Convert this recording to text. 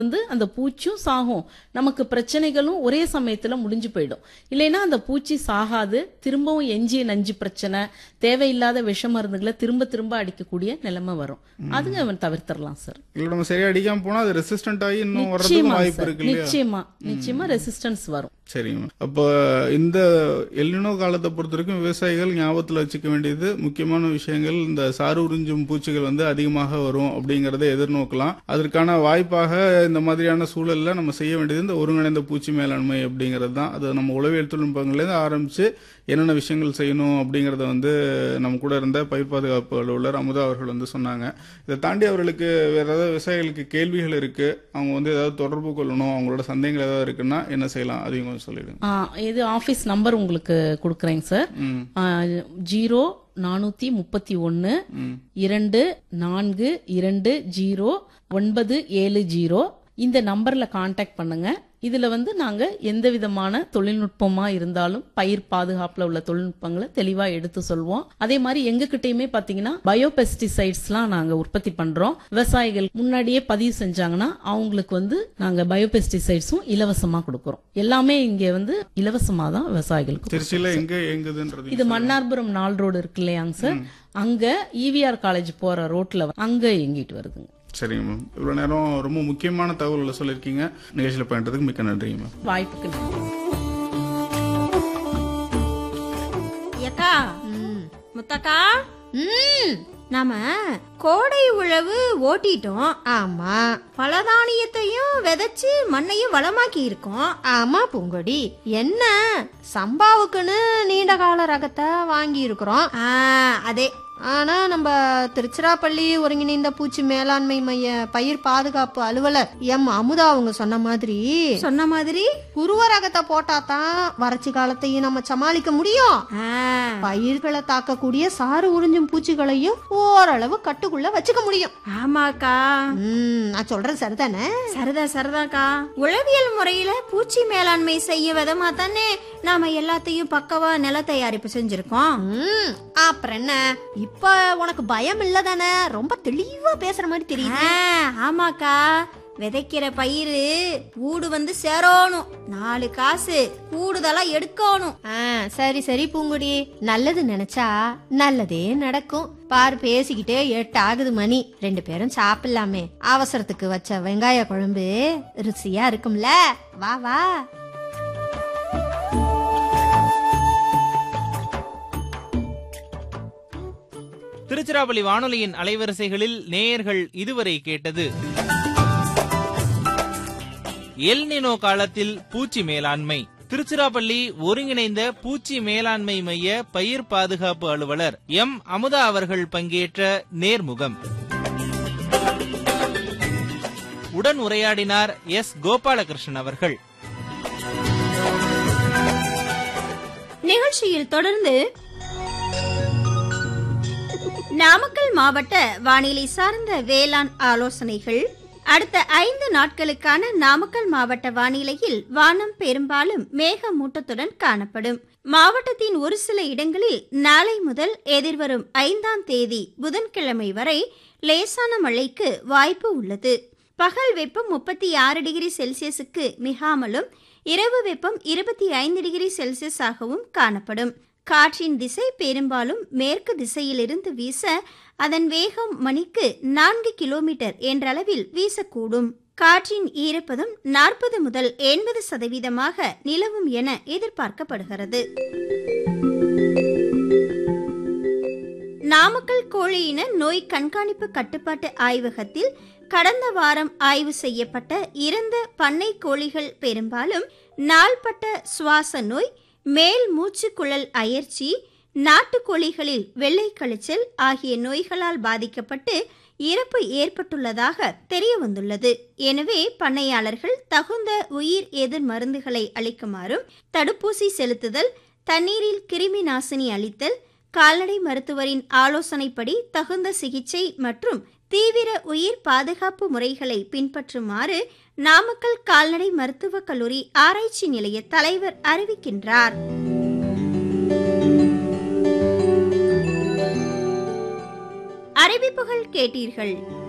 வந்து அந்த பூச்சியும் சாகும் நமக்கு பிரச்சனைகளும் ஒரே சமயத்துல முடிஞ்சு போயிடும் இல்லைன்னா அந்த பூச்சி சாகாது திரும்பவும் எஞ்சிய நஞ்சு பிரச்சனை தேவையில்லாத விஷ மருந்துகளை திரும்ப திரும்ப அடிக்கக்கூடிய நிலைமை வரும் அதுங்க அவன் தவிர்த்திடலாம் சார் இல்ல நம்ம சரியா அடிக்காம போனா அது ரெசிஸ்டன்ட் ஆகி இன்னும் வர்றதுக்கும் நிச்சயமா வாய்ப்பு சார் இருக்கு இல்லையா நிச்சயமா நிச்சயமா ரெசிஸ்டன்ஸ் வரும் சரிங்க அப்போ இந்த எல்லினோ காலத்தை பொறுத்த வரைக்கும் விவசாயிகள் ஞாபகத்தில் வச்சுக்க வேண்டியது முக்கியமான விஷயங்கள் இந்த சாறு உறிஞ்சும் பூச்சிகள் வந்து அதிகமாக வரும் அப்படிங்கறத எதிர்நோக்கலாம் அதற்கான வாய்ப்பாக இந்த மாதிரியான சூழல்ல நம்ம செய்ய வேண்டியது இந்த ஒருங்கிணைந்த பூச்சி மேலாண்மை அப்படிங்கிறது தான் அது நம்ம உளவியல் தொழில்நுட்பங்கள்லேருந்து ஆரம்பிச்சு என்னென்ன விஷயங்கள் செய்யணும் அப்படிங்கறத வந்து நம்ம கூட இருந்த பயிர் பாதுகாப்பு அலுவலர் அமுதா அவர்கள் வந்து சொன்னாங்க இதை தாண்டி அவர்களுக்கு வேற ஏதாவது விவசாயிகளுக்கு கேள்விகள் இருக்கு அவங்க வந்து ஏதாவது தொடர்பு கொள்ளணும் அவங்களோட சந்தேகங்கள் ஏதாவது இருக்குன்னா என்ன செய்யலாம் அதையும் கொஞ்சம் சொல்லிடுங்க ஆ, இது ஆபீஸ் நம்பர் உங்களுக்கு கொடுக்குறேங்க சார் ம் ஆ, ஜீரோ நானூத்தி முப்பத்தி ஒன்னு ம் இரண்டு நான்கு இரண்டு ஜீரோ ஒன்பது ஏழு ஜீரோ இந்த நம்பர்ல காண்டாக்ட் பண்ணுங்க இதுல வந்து நாங்க எந்த விதமான தொழில்நுட்பமா இருந்தாலும் பயிர் பாதுகாப்புல உள்ள தொழில்நுட்பங்களை தெளிவா எடுத்து சொல்வோம் அதே மாதிரி எங்க கிட்டயுமே பாத்தீங்கன்னா பயோ பெஸ்டிசைட்ஸ்லாம் நாங்க உற்பத்தி பண்றோம் விவசாயிகள் முன்னாடியே பதிவு செஞ்சாங்கன்னா அவங்களுக்கு வந்து நாங்க பயோ பெஸ்டிசைட்ஸும் இலவசமா கொடுக்கறோம் எல்லாமே இங்க வந்து இலவசமா தான் விவசாயிகளுக்கு திருச்சியில எங்க எங்குதுன்றது இது மன்னார்புரம் நாள் ரோடு இருக்கு இல்லையாங்க சார் அங்க இவிஆர் காலேஜ் போற ரோட்ல வ- அங்க எங்கிட்டு வருதுங்க சரிங்க மேம் இவ்வளவு நேரம் ரொம்ப முக்கியமான தகவல்களை சொல்லியிருக்கீங்க நிகழ்ச்சியில் பயன்றதுக்கு மிக்க நன்றிங்க மேம் வாய்ப்புக்கு நன்றி ஏக்கா முத்தக்கா நாம கோடை உழவு ஓட்டிட்டோம் ஆமா பலதானியத்தையும் விதைச்சு மண்ணையும் வளமாக்கி இருக்கோம் ஆமா பூங்கொடி என்ன சம்பாவுக்குன்னு நீண்ட கால ரகத்தை வாங்கி இருக்கிறோம் ஆ, அதே ஆனா நம்ம திருச்சிராப்பள்ளி ஒருங்கிணைந்த பூச்சி மேலாண்மை மைய பயிர் பாதுகாப்பு அலுவலர் எம் அமுதா அவங்க சொன்ன மாதிரி சொன்ன மாதிரி குருவ ரகத்தை போட்டா தான் வறட்சி காலத்தையும் நம்ம சமாளிக்க முடியும் ஆ, பயிர்களை தாக்கக்கூடிய சாறு உறிஞ்சும் பூச்சிகளையும் ஓரளவு கட்டுக்குள்ள வச்சுக்க முடியும் ஆமாக்கா ம் நான் சொல்றது சரிதானே சரிதா சரிதாக்கா உளவியல் முறையில பூச்சி மேலாண்மை செய்ய விதமா தானே நாம எல்லாத்தையும் பக்கவா நில தயாரிப்பு செஞ்சிருக்கோம் ம் அப்புறம் என்ன இப்ப உனக்கு பயம் இல்ல தானே ரொம்ப தெளிவா பேசுற மாதிரி தெரியுது ஆ, ஆமாக்கா விதைக்கிற பயிரு கூடு வந்து சேரணும் நாலு காசு கூடுதலா எடுக்கணும் ஆ, சரி சரி பூங்குடி நல்லது நினைச்சா நல்லதே நடக்கும் பாரு பேசிக்கிட்டே எட்டு ஆகுது மணி ரெண்டு பேரும் சாப்பிடலாமே அவசரத்துக்கு வச்ச வெங்காய குழம்பு ருசியா இருக்கும்ல வா வா திருச்சிராப்பள்ளி வானொலியின் அலைவரிசைகளில் நேயர்கள் இதுவரை கேட்டது எல்னினோ காலத்தில் பூச்சி மேலாண்மை திருச்சிராப்பள்ளி ஒருங்கிணைந்த பூச்சி மேலாண்மை மைய பயிர் பாதுகாப்பு அலுவலர் எம் அமுதா அவர்கள் பங்கேற்ற நேர்முகம் உடன் உரையாடினார் எஸ் கோபாலகிருஷ்ணன் அவர்கள் நிகழ்ச்சியில் தொடர்ந்து நாமக்கல் மாவட்ட வானிலை சார்ந்த வேளாண் ஆலோசனைகள் அடுத்த ஐந்து நாட்களுக்கான நாமக்கல் மாவட்ட வானிலையில் வானம் பெரும்பாலும் மேகமூட்டத்துடன் காணப்படும் மாவட்டத்தின் ஒரு சில இடங்களில் நாளை முதல் எதிர்வரும் ஐந்தாம் தேதி புதன்கிழமை வரை லேசான மழைக்கு வாய்ப்பு உள்ளது பகல் வெப்பம் முப்பத்தி ஆறு டிகிரி செல்சியஸுக்கு மிகாமலும் இரவு வெப்பம் இருபத்தி ஐந்து டிகிரி செல்சியஸ் ஆகவும் காணப்படும் காற்றின் திசை பெரும்பாலும் மேற்கு திசையிலிருந்து வீச அதன் வேகம் மணிக்கு நான்கு கிலோமீட்டர் என்றளவில் வீசக்கூடும் காற்றின் ஈரப்பதம் நாற்பது முதல் எண்பது சதவீதமாக நிலவும் என எதிர்பார்க்கப்படுகிறது நாமக்கல் கோழியின நோய் கண்காணிப்பு கட்டுப்பாட்டு ஆய்வகத்தில் கடந்த வாரம் ஆய்வு செய்யப்பட்ட இறந்த பண்ணை கோழிகள் பெரும்பாலும் நாள்பட்ட சுவாச நோய் மேல் மூச்சுக்குழல் அயற்சி நாட்டுக்கோழிகளில் வெள்ளை கழிச்சல் ஆகிய நோய்களால் பாதிக்கப்பட்டு இறப்பு ஏற்பட்டுள்ளதாக தெரிய வந்துள்ளது எனவே பண்ணையாளர்கள் தகுந்த உயிர் எதிர் மருந்துகளை அளிக்குமாறும் தடுப்பூசி செலுத்துதல் தண்ணீரில் கிருமி நாசினி அளித்தல் கால்நடை மருத்துவரின் ஆலோசனைப்படி தகுந்த சிகிச்சை மற்றும் தீவிர உயிர் பாதுகாப்பு முறைகளை பின்பற்றுமாறு நாமக்கல் கால்நடை மருத்துவக் கல்லூரி ஆராய்ச்சி நிலைய தலைவர் அறிவிக்கின்றார் அறிவிப்புகள் கேட்டீர்கள்